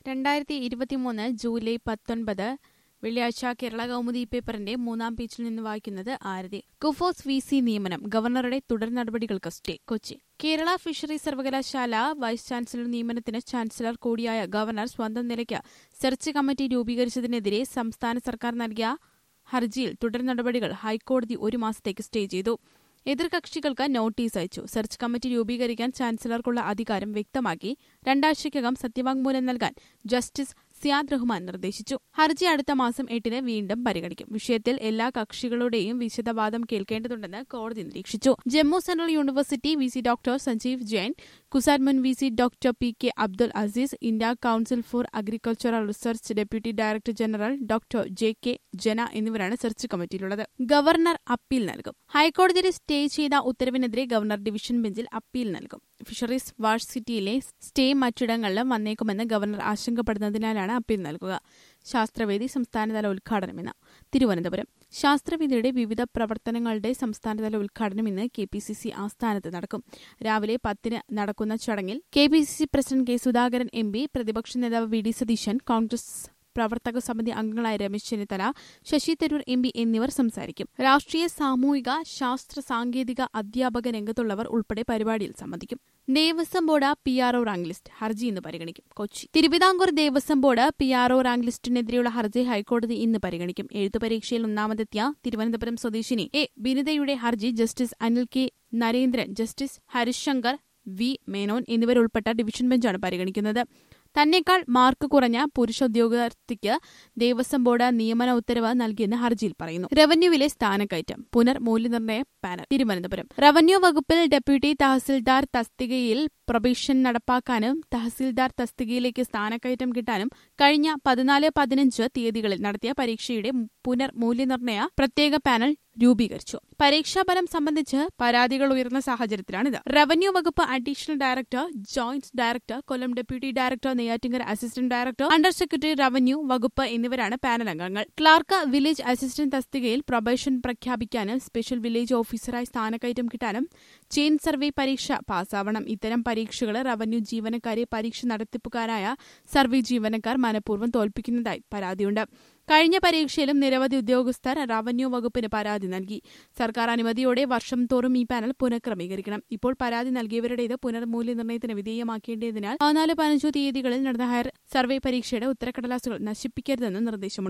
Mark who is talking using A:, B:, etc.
A: രണ്ടായിരത്തി ഇരുപത്തിമൂന്ന് ജൂലൈ പത്തൊൻപത് വെള്ളിയാഴ്ച കേരള കൗമുദി പേപ്പറിന്റെ മൂന്നാം പേജിൽ നിന്ന് വായിക്കുന്നത് ആരതി കുഫോസ് വി സി നിയമനം ഗവർണറുടെ തുടർ നടപടികൾക്ക് സ്റ്റേ കൊച്ചി കേരള ഫിഷറീസ് സർവകലാശാല വൈസ് ചാൻസലർ നിയമനത്തിന് ചാൻസലർ കൂടിയായ ഗവർണർ സ്വന്തം നിലയ്ക്ക് സെർച്ച് കമ്മിറ്റി രൂപീകരിച്ചതിനെതിരെ സംസ്ഥാന സർക്കാർ നൽകിയ ഹർജിയിൽ തുടർ നടപടികൾ ഹൈക്കോടതി ഒരു മാസത്തേക്ക് സ്റ്റേ ചെയ്തു എതിർകക്ഷികൾക്ക് നോട്ടീസ് അയച്ചു സെർച്ച് കമ്മിറ്റി രൂപീകരിക്കാൻ ചാൻസലർക്കുള്ള അധികാരം വ്യക്തമാക്കി രണ്ടാഴ്ചയ്ക്കകം സത്യവാങ്മൂലം നൽകാൻ ജസ്റ്റിസ് സിയാദ് റഹ്മാൻ നിർദ്ദേശിച്ചു ഹർജി അടുത്ത മാസം എട്ടിന് വീണ്ടും പരിഗണിക്കും വിഷയത്തിൽ എല്ലാ കക്ഷികളുടെയും വിശദവാദം കേൾക്കേണ്ടതുണ്ടെന്ന് കോടതി നിരീക്ഷിച്ചു Jammu central university V C doctor Sanjeev Jain CUSAT മുൻ V C doctor P K Abdul Azeez India council for agricultural research deputy director general doctor J K Jena എന്നിവരാണ് സെർച്ച് കമ്മിറ്റിയിലുള്ളത് ഗവർണർ അപ്പീൽ നൽകും ഹൈക്കോടതിയിൽ സ്റ്റേ ചെയ്ത ഉത്തരവിനെതിരെ ഗവർണർ ഡിവിഷൻ ബെഞ്ചിൽ അപ്പീൽ നൽകും ഫിഷറീസ് വാഴ്സിറ്റിയിലെ സ്റ്റേ മറ്റിടങ്ങളിലും വന്നേക്കുമെന്ന് ഗവർണർ ആശങ്കപ്പെടുന്നതിനാലാണ് അപ്പീൽ നൽകുക ശാസ്ത്രവേദി സംസ്ഥാനതല ഉദ്ഘാടനം ഇന്ന് തിരുവനന്തപുരം ശാസ്ത്രവേദിയുടെ വിവിധ പ്രവർത്തനങ്ങളുടെ സംസ്ഥാനതല ഉദ്ഘാടനം ഇന്ന് കെ പി സി സി ആസ്ഥാനത്ത് നടക്കും രാവിലെ പത്തിന് നടക്കുന്ന ചടങ്ങിൽ K P C C president K Sudhakaran M P പ്രതിപക്ഷ നേതാവ് വി ഡി സതീശൻ കോൺഗ്രസ് പ്രവർത്തക സമിതി അംഗങ്ങളായ രമേശ് ചെന്നിത്തല ശശി തരൂർ എം പി എന്നിവർ സംസാരിക്കും രാഷ്ട്രീയ സാമൂഹിക ശാസ്ത്ര സാങ്കേതിക അധ്യാപക രംഗത്തുള്ളവർ ഉൾപ്പെടെ പരിപാടിയിൽ സംബന്ധിക്കും Devaswom board P R O rank list ഹർജി ഇന്ന് പരിഗണിക്കും Kochi Thiruvithamkoor Devaswom board P R O rank ലിസ്റ്റിനെതിരെയുള്ള ഹർജി ഹൈക്കോടതി ഇന്ന് പരിഗണിക്കും എഴുത്തു പരീക്ഷയിൽ ഒന്നാമതെത്തിയ തിരുവനന്തപുരം സ്വദേശിനി എ ബിനിതയുടെ ഹർജി justice Anil K Narendran justice Harishankar V Menon എന്നിവരുൾപ്പെട്ട ഡിവിഷൻ ബെഞ്ചാണ് പരിഗണിക്കുന്നത് തന്നെക്കാൾ മാർക്ക് കുറഞ്ഞ പുരുഷ ഉദ്യോഗാർത്ഥിക്ക് ദേവസ്വം ബോർഡ് നിയമന ഉത്തരവ് നൽകിയെന്ന് ഹർജിയിൽ പറയുന്നു റവന്യൂവിലെ സ്ഥാനക്കയറ്റം പുനർ മൂല്യനിർണ്ണയ പാനൽ തിരുവനന്തപുരം റവന്യൂ വകുപ്പിൽ ഡെപ്യൂട്ടി തഹസിൽദാർ തസ്തികയിൽ പ്രൊബേഷൻ നടപ്പാക്കാനും തഹസിൽദാർ തസ്തികയിലേക്ക് സ്ഥാനക്കയറ്റം കിട്ടാനും കഴിഞ്ഞ പതിനാല് പതിനഞ്ച് തീയതികളിൽ നടത്തിയ പരീക്ഷയുടെ പുനർ മൂല്യനിർണ്ണയ പ്രത്യേക പാനൽ രൂപീകരിച്ചു പരീക്ഷാഫലം സംബന്ധിച്ച് പരാതികൾ ഉയർന്ന സാഹചര്യത്തിലാണിത് റവന്യൂ വകുപ്പ് additional director joint director Kollam deputy director Neyyattinkara assistant director under secretary revenue വകുപ്പ് എന്നിവരാണ് പാനൽ അംഗങ്ങൾ ക്ലാർക്ക് വില്ലേജ് അസിസ്റ്റന്റ് തസ്തികയിൽ പ്രൊബേഷൻ പ്രഖ്യാപിക്കാനും സ്പെഷ്യൽ വില്ലേജ് ഓഫീസറായി സ്ഥാനക്കയറ്റം കിട്ടാനും ചെയിൻ സർവേ പരീക്ഷ പാസ്സാവണം ഇത്തരം പരീക്ഷകൾ റവന്യൂ ജീവനക്കാരെ പരീക്ഷ നടത്തിപ്പുകാരായ സർവേ ജീവനക്കാർ മനഃപൂർവ്വം തോൽപ്പിക്കുന്നതായി പരാതിയുണ്ട് കഴിഞ്ഞ പരീക്ഷയിലും നിരവധി ഉദ്യോഗസ്ഥർ റവന്യൂ വകുപ്പിന് പരാതി നൽകി സർക്കാർ അനുമതിയോടെ വർഷം തോറും ഈ പാനൽ പുനഃക്രമീകരിക്കണം ഇപ്പോൾ പരാതി നൽകിയവരുടേത് പുനർമൂല്യനിർണ്ണയത്തിന് വിധേയമാക്കേണ്ടതിനാൽ പതിനാല് പതിനഞ്ചു തീയതികളിൽ നടന്ന ഹയർ സർവേ പരീക്ഷയുടെ ഉത്തരക്കടലാസുകൾ നശിപ്പിക്കരുതെന്ന് നിർദ്ദേശമുണ്ട്